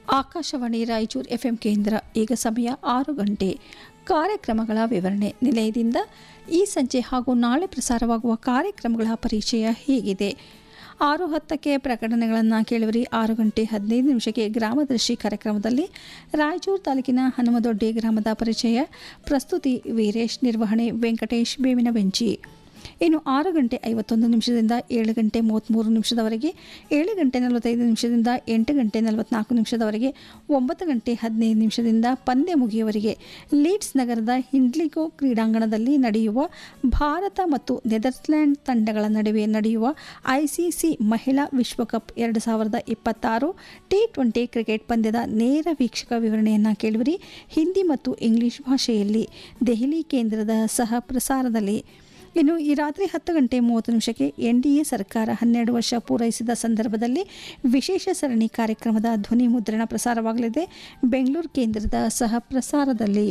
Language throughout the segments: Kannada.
ಆಕಾಶವಾಣಿ ರಾಯಚೂರು ಎಫ್ಎಂ ಕೇಂದ್ರ ಈಗ ಸಮಯ ಆರು ಗಂಟೆ ಕಾರ್ಯಕ್ರಮಗಳ ವಿವರಣೆ ನಿಲಯದಿಂದ ಈ ಸಂಜೆ ಹಾಗೂ ನಾಳೆ ಪ್ರಸಾರವಾಗುವ ಕಾರ್ಯಕ್ರಮಗಳ ಪರಿಚಯ ಹೀಗಿದೆ ಆರು ಹತ್ತಕ್ಕೆ ಪ್ರಕಟಣೆಗಳನ್ನು ಕೇಳುವರಿ ಆರು ಗಂಟೆ ಹದಿನೈದು ನಿಮಿಷಕ್ಕೆ ಗ್ರಾಮದರ್ಶಿ ಕಾರ್ಯಕ್ರಮದಲ್ಲಿ ರಾಯಚೂರು ತಾಲೂಕಿನ ಹನುಮದೊಡ್ಡಿ ಗ್ರಾಮದ ಪರಿಚಯ ಪ್ರಸ್ತುತಿ ವೀರೇಶ್ ನಿರ್ವಹಣೆ ವೆಂಕಟೇಶ್ ಬೇವಿನ ಬೆಂಚಿ ಇನ್ನು ಆರು ಗಂಟೆ ಐವತ್ತೊಂದು ನಿಮಿಷದಿಂದ ಏಳು ಗಂಟೆ ಮೂವತ್ತ್ಮೂರು ನಿಮಿಷದವರೆಗೆ ಏಳು ಗಂಟೆ ನಲವತ್ತೈದು ನಿಮಿಷದಿಂದ ಎಂಟು ಗಂಟೆ ನಲವತ್ನಾಲ್ಕು ನಿಮಿಷದವರೆಗೆ ಒಂಬತ್ತು ಗಂಟೆ ಹದಿನೈದು ನಿಮಿಷದಿಂದ ಪಂದ್ಯ ಮುಗಿಯುವವರೆಗೆ ಲೀಡ್ಸ್ ನಗರದ ಹಿಂಡ್ಲಿಗೋ ಕ್ರೀಡಾಂಗಣದಲ್ಲಿ ನಡೆಯುವ ಭಾರತ ಮತ್ತು ನೆದರ್ಲ್ಯಾಂಡ್ ತಂಡಗಳ ನಡುವೆ ನಡೆಯುವ ಐಸಿಸಿ ಮಹಿಳಾ ವಿಶ್ವಕಪ್ ಎರಡು ಸಾವಿರದ ಇಪ್ಪತ್ತಾರು ಟಿ ಟ್ವೆಂಟಿ ಕ್ರಿಕೆಟ್ ಪಂದ್ಯದ ನೇರ ವೀಕ್ಷಕ ವಿವರಣೆಯನ್ನು ಕೇಳುವಿರಿ ಹಿಂದಿ ಮತ್ತು ಇಂಗ್ಲಿಷ್ ಭಾಷೆಯಲ್ಲಿ ದೆಹಲಿ ಕೇಂದ್ರದ ಸಹ ಪ್ರಸಾರದಲ್ಲಿ ಇನ್ನು ಈ ರಾತ್ರಿ ಹತ್ತು ಗಂಟೆ ಮೂವತ್ತು ನಿಮಿಷಕ್ಕೆ ಎನ್ ಡಿ ಎ ಸರ್ಕಾರ ಹನ್ನೆರಡು ವರ್ಷ ಪೂರೈಸಿದ ಸಂದರ್ಭದಲ್ಲಿ ವಿಶೇಷ ಸರಣಿ ಕಾರ್ಯಕ್ರಮದ ಧ್ವನಿ ಮುದ್ರಣ ಪ್ರಸಾರವಾಗಲಿದೆ ಬೆಂಗಳೂರು ಕೇಂದ್ರದ ಸಹ ಪ್ರಸಾರದಲ್ಲಿ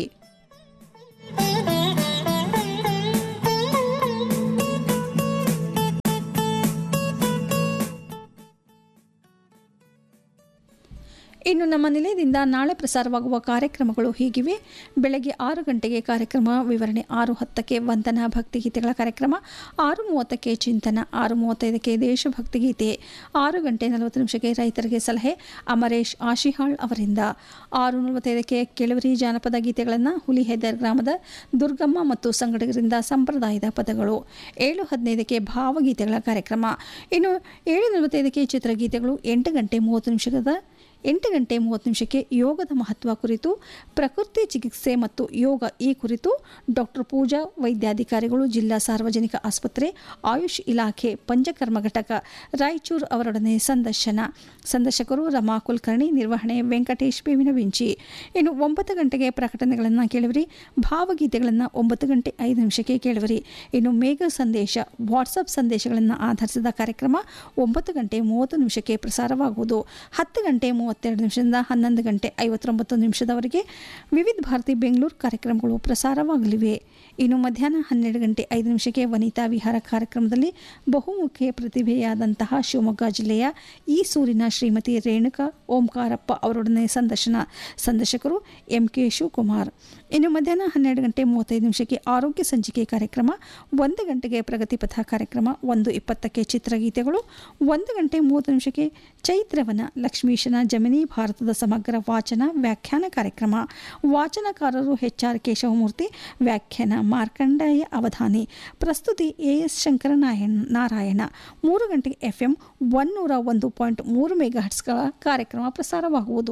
ಇನ್ನು ನಮ್ಮ ನಿಲಯದಿಂದ ನಾಳೆ ಪ್ರಸಾರವಾಗುವ ಕಾರ್ಯಕ್ರಮಗಳು ಹೀಗಿವೆ ಬೆಳಗ್ಗೆ ಆರು ಗಂಟೆಗೆ ಕಾರ್ಯಕ್ರಮ ವಿವರಣೆ ಆರು ಹತ್ತಕ್ಕೆ ವಂದನಾ ಭಕ್ತಿಗೀತೆಗಳ ಕಾರ್ಯಕ್ರಮ ಆರು ಮೂವತ್ತಕ್ಕೆ ಚಿಂತನ ಆರು ಮೂವತ್ತೈದಕ್ಕೆ ದೇಶಭಕ್ತಿ ಗೀತೆ ಆರು ಗಂಟೆ ನಲವತ್ತು ನಿಮಿಷಕ್ಕೆ ರೈತರಿಗೆ ಸಲಹೆ ಅಮರೇಶ್ ಆಶಿಹಾಳ್ ಅವರಿಂದ ಆರು ನಲವತ್ತೈದಕ್ಕೆ ಕೆಲವರಿ ಜಾನಪದ ಗೀತೆಗಳನ್ನು ಹುಲಿಹೆದರ್ ಗ್ರಾಮದ ದುರ್ಗಮ್ಮ ಮತ್ತು ಸಂಗಡಿಗರಿಂದ ಸಂಪ್ರದಾಯದ ಪದಗಳು ಏಳು ಹದಿನೈದಕ್ಕೆ ಭಾವಗೀತೆಗಳ ಕಾರ್ಯಕ್ರಮ ಇನ್ನು ಏಳು ನಲವತ್ತೈದಕ್ಕೆ ಚಿತ್ರಗೀತೆಗಳು ಎಂಟು ಗಂಟೆ ಮೂವತ್ತು ನಿಮಿಷದ ಎಂಟು ಗಂಟೆ ಮೂವತ್ತು ನಿಮಿಷಕ್ಕೆ ಯೋಗದ ಮಹತ್ವ ಕುರಿತು ಪ್ರಕೃತಿ ಚಿಕಿತ್ಸೆ ಮತ್ತು ಯೋಗ ಈ ಕುರಿತು ಡಾಕ್ಟರ್ ಪೂಜಾ ವೈದ್ಯಾಧಿಕಾರಿಗಳು ಜಿಲ್ಲಾ ಸಾರ್ವಜನಿಕ ಆಸ್ಪತ್ರೆ ಆಯುಷ್ ಇಲಾಖೆ ಪಂಚಕರ್ಮ ಘಟಕ ರಾಯಚೂರು ಅವರೊಡನೆ ಸಂದರ್ಶನ ಸಂದರ್ಶಕರು ರಮಾ ಕುಲಕರ್ಣಿ ನಿರ್ವಹಣೆ ವೆಂಕಟೇಶ್ ಬೇವಿನ ವಿಂಚಿ ಇನ್ನು ಒಂಬತ್ತು ಗಂಟೆಗೆ ಪ್ರಕಟಣೆಗಳನ್ನು ಕೇಳುವರಿ ಭಾವಗೀತೆಗಳನ್ನು ಒಂಬತ್ತು ಗಂಟೆ ಐದು ನಿಮಿಷಕ್ಕೆ ಕೇಳುವರಿ ಇನ್ನು ಮೇಘ ಸಂದೇಶ ವಾಟ್ಸಪ್ ಸಂದೇಶಗಳನ್ನು ಆಧರಿಸಿದ ಕಾರ್ಯಕ್ರಮ ಒಂಬತ್ತು ಗಂಟೆ ಮೂವತ್ತು ನಿಮಿಷಕ್ಕೆ ಪ್ರಸಾರವಾಗುವುದು ಹತ್ತು ಗಂಟೆ ಮೂವತ್ತೆರಡು ನಿಮಿಷದಿಂದ ಹನ್ನೊಂದು ಗಂಟೆ ಐವತ್ತೊಂಬತ್ತು ನಿಮಿಷದವರೆಗೆ ವಿವಿಧ ಭಾರತಿ ಬೆಂಗಳೂರು ಕಾರ್ಯಕ್ರಮಗಳು ಪ್ರಸಾರವಾಗಲಿವೆ ಇನ್ನು ಮಧ್ಯಾಹ್ನ ಹನ್ನೆರಡು ಗಂಟೆ ಐದು ನಿಮಿಷಕ್ಕೆ ವನಿತಾ ವಿಹಾರ ಕಾರ್ಯಕ್ರಮದಲ್ಲಿ ಬಹುಮುಖಿ ಪ್ರತಿಭೆಯಾದಂತಹ ಶಿವಮೊಗ್ಗ ಜಿಲ್ಲೆಯ ಈ ಸೂರಿನ ಶ್ರೀಮತಿ ರೇಣುಕಾ ಓಂಕಾರಪ್ಪ ಅವರೊಡನೆ ಸಂದರ್ಶನ ಸಂದರ್ಶಕರು ಎಂ ಕೆ ಶಿವಕುಮಾರ್ ಇನ್ನು ಮಧ್ಯಾಹ್ನ ಹನ್ನೆರಡು ಗಂಟೆ ಮೂವತ್ತೈದು ನಿಮಿಷಕ್ಕೆ ಆರೋಗ್ಯ ಸಂಚಿಕೆ ಕಾರ್ಯಕ್ರಮ ಒಂದು ಗಂಟೆಗೆ ಪ್ರಗತಿಪಥ ಕಾರ್ಯಕ್ರಮ ಒಂದು ಇಪ್ಪತ್ತಕ್ಕೆ ಚಿತ್ರಗೀತೆಗಳು ಒಂದು ಗಂಟೆ ಮೂವತ್ತು ನಿಮಿಷಕ್ಕೆ ಚೈತ್ರವನ ಲಕ್ಷ್ಮೀಶನ ಜಮಿನಿ ಭಾರತದ ಸಮಗ್ರ ವಾಚನ ವ್ಯಾಖ್ಯಾನ ಕಾರ್ಯಕ್ರಮ ವಾಚನಕಾರರು ಎಚ್ ಆರ್ ಕೇಶವಮೂರ್ತಿ ವ್ಯಾಖ್ಯಾನ ಮಾರ್ಕಂಡೇಯ ಅವಧಾನಿ ಪ್ರಸ್ತುತಿ ಎ ಎಸ್ ಶಂಕರನಾರಾಯಣ ನಾರಾಯಣ ಮೂರು ಗಂಟೆಗೆ ಎಫ್ ಎಂ ಒನ್ನೂರ ಒಂದು ಪಾಯಿಂಟ್ ಮೂರು ಮೆಗಾ ಹಟ್ಸ್ಗಳ ಕಾರ್ಯಕ್ರಮ ಪ್ರಸಾರವಾಗುವುದು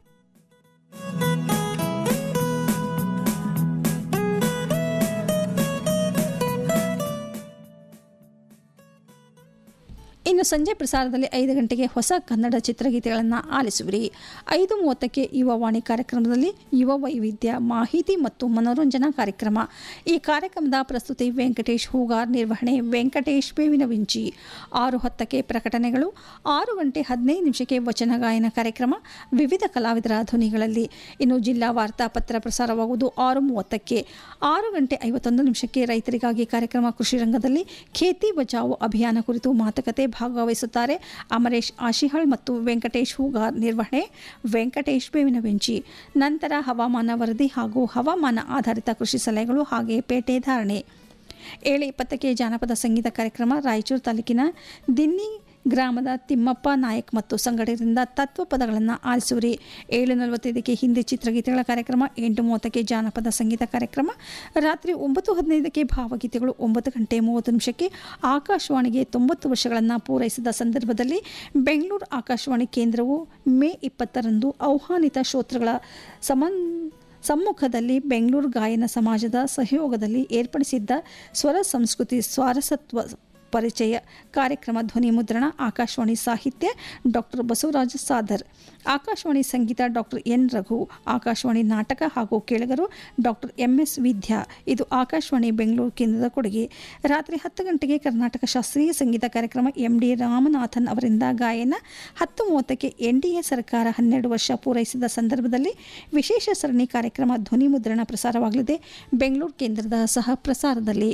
ಇನ್ನು ಸಂಜೆ ಪ್ರಸಾರದಲ್ಲಿ ಐದು ಗಂಟೆಗೆ ಹೊಸ ಕನ್ನಡ ಚಿತ್ರಗೀತೆಗಳನ್ನು ಆಲಿಸುವಿರಿ ಐದು ಮೂವತ್ತಕ್ಕೆ ಯುವವಾಣಿ ಕಾರ್ಯಕ್ರಮದಲ್ಲಿ ಯುವ ವೈವಿಧ್ಯ ಮಾಹಿತಿ ಮತ್ತು ಮನೋರಂಜನಾ ಕಾರ್ಯಕ್ರಮ ಈ ಕಾರ್ಯಕ್ರಮದ ಪ್ರಸ್ತುತಿ ವೆಂಕಟೇಶ್ ಹೂಗಾರ್ ನಿರ್ವಹಣೆ ವೆಂಕಟೇಶ್ ಬೇವಿನ ವಿಂಚಿ ಆರು ಹತ್ತಕ್ಕೆ ಪ್ರಕಟಣೆಗಳು ಆರು ಗಂಟೆ ಹದಿನೈದು ನಿಮಿಷಕ್ಕೆ ವಚನ ಗಾಯನ ಕಾರ್ಯಕ್ರಮ ವಿವಿಧ ಕಲಾವಿದರ ಧ್ವನಿಗಳಲ್ಲಿ ಇನ್ನು ಜಿಲ್ಲಾ ವಾರ್ತಾ ಪತ್ರ ಪ್ರಸಾರವಾಗುವುದು ಆರು ಮೂವತ್ತಕ್ಕೆ ಆರು ಗಂಟೆ ಐವತ್ತೊಂದು ನಿಮಿಷಕ್ಕೆ ರೈತರಿಗಾಗಿ ಕಾರ್ಯಕ್ರಮ ಕೃಷಿ ರಂಗದಲ್ಲಿ ಖೇತಿ ಬಚಾವೋ ಅಭಿಯಾನ ಕುರಿತು ಮಾತುಕತೆ ಭಾಗವಹಿಸುತ್ತಾರೆ ಅಮರೇಶ್ ಆಶಿಹಾಳ್ ಮತ್ತು ವೆಂಕಟೇಶ್ ಹೂಗಾರ್ ನಿರ್ವಹಣೆ ವೆಂಕಟೇಶ್ ಬೇವಿನ ಬೆಂಚಿ ನಂತರ ಹವಾಮಾನ ವರದಿ ಹಾಗೂ ಹವಾಮಾನ ಆಧಾರಿತ ಕೃಷಿ ಸಲಹೆಗಳು ಹಾಗೆ ಪೇಟೆ ಧಾರಣೆ ಏಳು ಇಪ್ಪತ್ತಕ್ಕೆ ಜಾನಪದ ಸಂಗೀತ ಕಾರ್ಯಕ್ರಮ ರಾಯಚೂರು ತಾಲೂಕಿನ ದಿನ್ನಿ ಗ್ರಾಮದ ತಿಮ್ಮಪ್ಪ ನಾಯಕ್ ಮತ್ತು ಸಂಘಟಕರಿಂದ ತತ್ವ ಪದಗಳನ್ನು ಆಲಿಸುವರಿ ಏಳು ನಲವತ್ತೈದಕ್ಕೆ ಹಿಂದಿ ಚಿತ್ರಗೀತೆಗಳ ಕಾರ್ಯಕ್ರಮ ಎಂಟು ಮೂವತ್ತಕ್ಕೆ ಜಾನಪದ ಸಂಗೀತ ಕಾರ್ಯಕ್ರಮ ರಾತ್ರಿ ಒಂಬತ್ತು ಹದಿನೈದಕ್ಕೆ ಭಾವಗೀತೆಗಳು ಒಂಬತ್ತು ಗಂಟೆ ಮೂವತ್ತು ನಿಮಿಷಕ್ಕೆ ಆಕಾಶವಾಣಿಗೆ ತೊಂಬತ್ತು ವರ್ಷಗಳನ್ನು ಪೂರೈಸಿದ ಸಂದರ್ಭದಲ್ಲಿ ಬೆಂಗಳೂರು ಆಕಾಶವಾಣಿ ಕೇಂದ್ರವು ಮೇ ಇಪ್ಪತ್ತರಂದು ಆಹ್ವಾನಿತ ಶ್ರೋತೃಗಳ ಸಮನ್ ಸಮ್ಮುಖದಲ್ಲಿ ಬೆಂಗಳೂರು ಗಾಯನ ಸಮಾಜದ ಸಹಯೋಗದಲ್ಲಿ ಏರ್ಪಡಿಸಿದ್ದ ಸ್ವರ ಸಂಸ್ಕೃತಿ ಸ್ವಾರಸತ್ವ ಪರಿಚಯ ಕಾರ್ಯಕ್ರಮ ಧ್ವನಿ ಮುದ್ರಣ ಆಕಾಶವಾಣಿ ಸಾಹಿತ್ಯ ಡಾಕ್ಟರ್ ಬಸವರಾಜ ಸಾದರ್ ಆಕಾಶವಾಣಿ ಸಂಗೀತ ಡಾಕ್ಟರ್ ಎನ್ ರಘು ಆಕಾಶವಾಣಿ ನಾಟಕ ಹಾಗೂ ಕೇಳಗರು ಡಾಕ್ಟರ್ ಎಂ ಎಸ್ ವಿದ್ಯಾ ಇದು ಆಕಾಶವಾಣಿ ಬೆಂಗಳೂರು ಕೇಂದ್ರದ ಕೊಡುಗೆ ರಾತ್ರಿ ಹತ್ತು ಗಂಟೆಗೆ ಕರ್ನಾಟಕ ಶಾಸ್ತ್ರೀಯ ಸಂಗೀತ ಕಾರ್ಯಕ್ರಮ ಎಂ ಡಿ ರಾಮನಾಥನ್ ಅವರಿಂದ ಗಾಯನ ಹತ್ತು ಮೂವತ್ತಕ್ಕೆ ಎನ್ ಡಿ ಎ ಸರ್ಕಾರ ಹನ್ನೆರಡು ವರ್ಷ ಪೂರೈಸಿದ ಸಂದರ್ಭದಲ್ಲಿ ವಿಶೇಷ ಸರಣಿ ಕಾರ್ಯಕ್ರಮ ಧ್ವನಿ ಮುದ್ರಣ ಪ್ರಸಾರವಾಗಲಿದೆ ಬೆಂಗಳೂರು ಕೇಂದ್ರದ ಸಹ ಪ್ರಸಾರದಲ್ಲಿ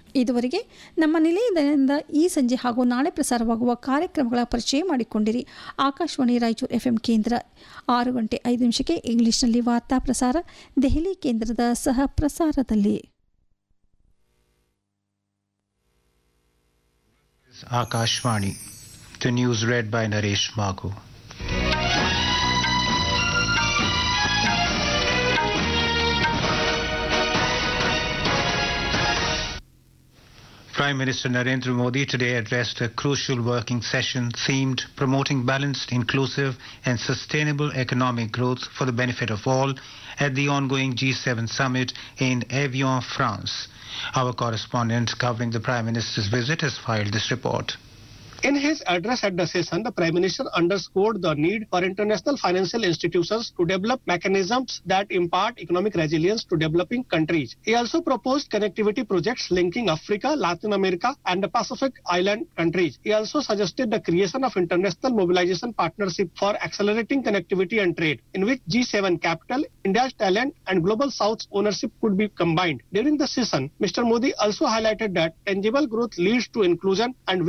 ಇದುವರೆಗೆ ನಮ್ಮ ನಿಲಯದಿಂದ ಈ ಸಂಜೆ ಹಾಗೂ ನಾಳೆ ಪ್ರಸಾರವಾಗುವ ಕಾರ್ಯಕ್ರಮಗಳ ಪರಿಚಯ ಮಾಡಿಕೊಂಡಿರಿ ಆಕಾಶವಾಣಿ ರಾಯಚೂರು ಎಫ್ಎಂ ಕೇಂದ್ರ ಆರು ಗಂಟೆ ಐದು ನಿಮಿಷಕ್ಕೆ ಇಂಗ್ಲಿಷ್ನಲ್ಲಿ ವಾರ್ತಾ ಪ್ರಸಾರ ದೆಹಲಿ ಕೇಂದ್ರದ ಸಹ ಪ್ರಸಾರದಲ್ಲಿ Akashvani. The news read by Naresh Magu. Prime Minister Narendra Modi today addressed a crucial working session themed promoting balanced, inclusive and sustainable economic growth for the benefit of all at the ongoing G7 summit in Evian, France. Our correspondent covering the Prime Minister's visit has filed this report. In his address at the session, the Prime Minister underscored the need for international financial institutions to develop mechanisms that impart economic resilience to developing countries. He also proposed connectivity projects linking Africa, Latin America, and the Pacific Island countries. He also suggested the creation of international mobilization partnership for accelerating connectivity and trade, in which G7 capital, India's talent, and Global South's ownership could be combined. During the session, Mr. Modi also highlighted that tangible growth leads to inclusion and